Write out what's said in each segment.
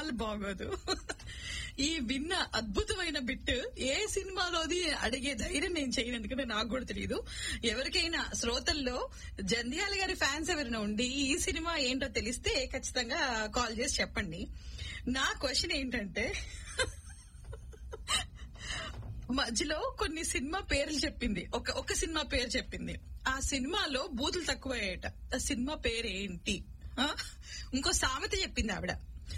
అస్సలు బాగోదు ఈ విన్న అద్భుతమైన బిట్ ఏ సినిమాలోది అడిగే ధైర్యం నేను చేయను ఎందుకంటే నాకు కూడా తెలియదు ఎవరికైనా శ్రోతల్లో జంధ్యాల గారి ఫ్యాన్స్ ఎవరైనా ఉండి ఈ సినిమా ఏంటో తెలిస్తే ఖచ్చితంగా కాల్ చేసి చెప్పండి నా క్వశ్చన్ ఏంటంటే మధ్యలో కొన్ని సినిమా పేర్లు చెప్పింది ఒక ఒక సినిమా పేరు చెప్పింది ఆ సినిమాలో బూతులు తక్కువయ్యాయట ఆ సినిమా పేరు ఏంటి ఆ? ఇంకో సామెత చెప్పింది ఆవిడ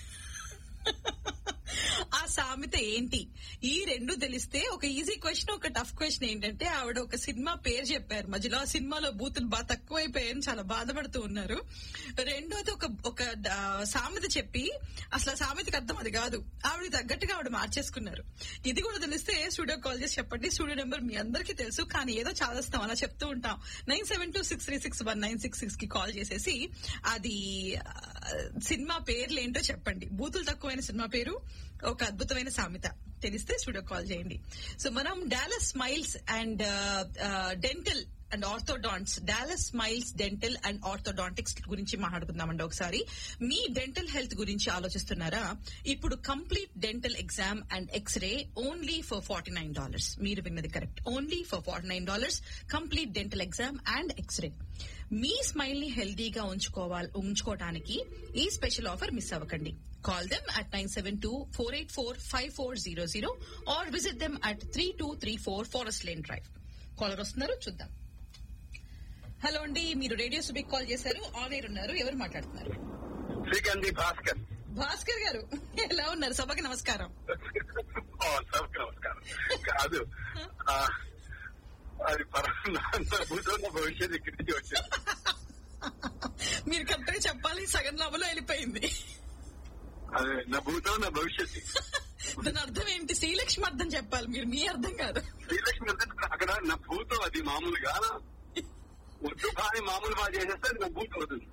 ఆ సామెత ఏంటి ఈ రెండు తెలిస్తే ఒక ఈజీ క్వశ్చన్ ఒక టఫ్ క్వశ్చన్ ఏంటంటే ఆవిడ ఒక సినిమా పేరు చెప్పారు మధ్యలో ఆ సినిమాలో బూతులు బాగా తక్కువైపోయాయని చాలా బాధపడుతూ ఉన్నారు రెండోది ఒక ఒక ఆ, సామెత చెప్పి అసలు ఆ సామెతకి అర్థం అది కాదు ఆవిడ తగ్గట్టుగా ఆవిడ మార్చేసుకున్నారు ఇది కూడా తెలిస్తే స్టూడియో కాల్ చేసి చెప్పండి స్టూడియో నెంబర్ మీ అందరికీ తెలుసు కానీ ఏదో చాలాస్తాం అలా చెప్తూ ఉంటాం nine seven two six three six one nine six six కి కాల్ చేసేసి అది ఆ, సినిమా పేర్లు ఏంటో చెప్పండి బూతులు తక్కువైన సినిమా పేరు ఒక అద్భుతమైన సామెత తెలిస్తే స్టూడియో కాల్ చేయండి సో మనం Dallas smiles and dental and orthodontics Dallas smiles dental and orthodontics గురించి మాట్లాడుకుందామండి ఒకసారి మీ డెంటల్ హెల్త్ గురించి ఆలోచిస్తున్నారా ఇప్పుడు complete dental exam and x-ray only for forty nine dollars మీరు విన్నది correct only for forty nine dollars complete dental exam and x-ray మీ స్మైల్ ని హెల్దీగా ఉంచుకోవాలి ఉంచుకోవడానికి ఈ స్పెషల్ ఆఫర్ మిస్ అవ్వకండి call them at nine seven two four eight four five four zero zero or visit them at three two three four forest lane drive caller వస్తున్నారు చూద్దాం hello అండి మీరు రేడియో సుబిక్ కాల్ చేశారు on air ఉన్నారు ఎవరు మాట్లాడుతున్నారు శ్రీకాంతి భాస్కర్ భాస్కర్ గారు ఎలా ఉన్నారు సభకి నమస్కారం ఓ, సార్ నమస్కారం కాదు ఆ, అది పరభూతంలో భవిష్యత్తు ఇక్కడి నుంచి వచ్చింది మీరు కరెక్ట్ గా చెప్పాలి సగం లాభంలో వెళ్ళిపోయింది అదే నా భూతం నా భవిష్యత్తు దాని అర్థం ఏంటి శ్రీలక్ష్మి అర్థం చెప్పాలి మీరు మీ అర్థం కాదు శ్రీలక్ష్మి అంటే అక్కడ నా భూతం అది మామూలుగా ఒడ్డు కానీ మామూలు బాగా చేసేస్తే అది నా భూతం అవుతుంది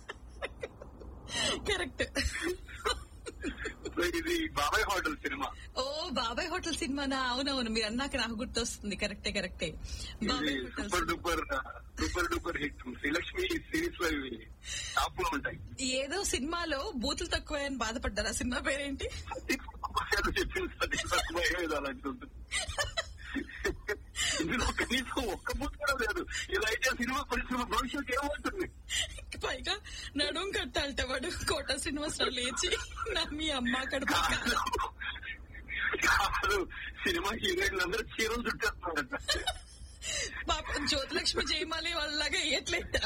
కరెక్ట్ సో ఇది బాబాయ్ హోటల్ సినిమా ఓ బాబాయ్ హోటల్ సినిమానా అవునవును మీరు అన్నాక నాకు గుర్తొస్తుంది కరెక్టే కరెక్టే ఇది Babai hotel super duper super duper hit Srilakshmi series లో ఇవి టాప్ లో ఉంటాయి ఏదో సినిమాలో బూతులు తక్కువ అని బాధపడ్డారు ఆ సినిమా పేరేంటి చెప్పింది అది తక్కువ ఏదో అలాంటిది ఉంటుంది ఇందులో కనీసం ఒక్క బూత్ కూడా లేదు ఇలా అయితే సినిమా పరిశ్రమ భవిష్యత్తు ఏమవుతుంది పైగా నడుం కట్టాలట వాడు కోట శ్రీనివాసరావు లేచి నా మీ అమ్మ అక్కడ కాదు కాదు సినిమా హీరోయిన్లు అందరూ చీరలు చుట్టేస్తున్నారంట పాపం జ్యోతిలక్ష్మి జయమాలి వాళ్ళలాగా వేయట్లేట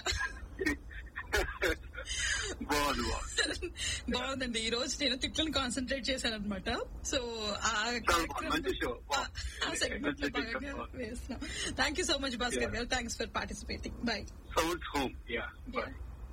బాగుంది బాగుంది బాగుందండి ఈ రోజు నేను తిట్లను కాన్సన్ట్రేట్ చేశాను అనమాట సో ఆ కార్యక్రమం- మంచి show. ఆ- ఆ segment లో భాగంగా వేస్తున్నాం thank you so much Bhaskar గారు thanks for participating bye sounds home yeah bye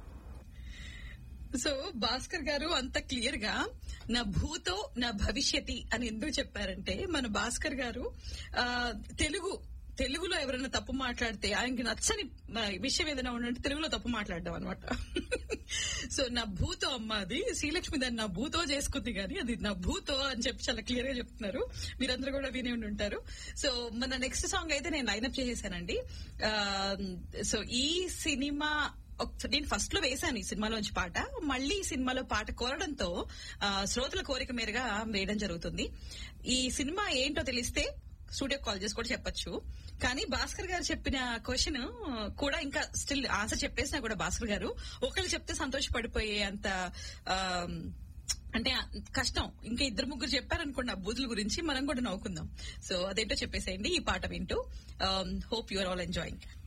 so Bhaskar గారు అంత క్లియర్ గా నా భూతో నా భవిష్యతి అని ఎందుకు చెప్పారంటే మన భాస్కర్ గారు ఆ, తెలుగు తెలుగులో ఎవరైనా తప్పు మాట్లాడితే ఆయనకి నచ్చని ఆ, విషయం ఏదైనా ఉండంటే తెలుగులో తప్పు మాట్లాడడం అనమాట సో నా భూతో అమ్మ అది శ్రీలక్ష్మి దాన్ని నా భూతో చేసుకుంది కానీ అది నా భూతో అని చెప్పి చాలా క్లియర్ గా చెప్తున్నారు మీరందరూ కూడా వినే ఉండి ఉంటారు సో మన నెక్స్ట్ సాంగ్ అయితే నేను లైన్అప్ చేసేసానండి ఆ, సో ఈ సినిమా ఒక- నేను ఫస్ట్ లో వేశాను ఈ సినిమాలోంచి పాట మళ్ళీ ఈ సినిమాలో పాట కోరడంతో ఆ, శ్రోతల కోరిక మేరగా వేయడం జరుగుతుంది ఈ సినిమా ఏంటో తెలిస్తే స్టూడియో కాల్ చేసి కూడా చెప్పొచ్చు కానీ భాస్కర్ గారు చెప్పిన క్వశ్చన్ కూడా ఇంకా స్టిల్ ఆన్సర్ చెప్పేసినా కూడా భాస్కర్ గారు ఒకళ్ళు చెప్తే సంతోషపడిపోయే అంత ఆ, అంటే కష్టం ఇంకా ఇద్దరు ముగ్గురు చెప్పారనుకోండి ఆ బూతుల గురించి మనం కూడా నవ్వుకుందాం సో అదేంటో చెప్పేసేయండి ఈ పాట వింటూ హోప్ యువర్ ఆల్ ఎంజాయింగ్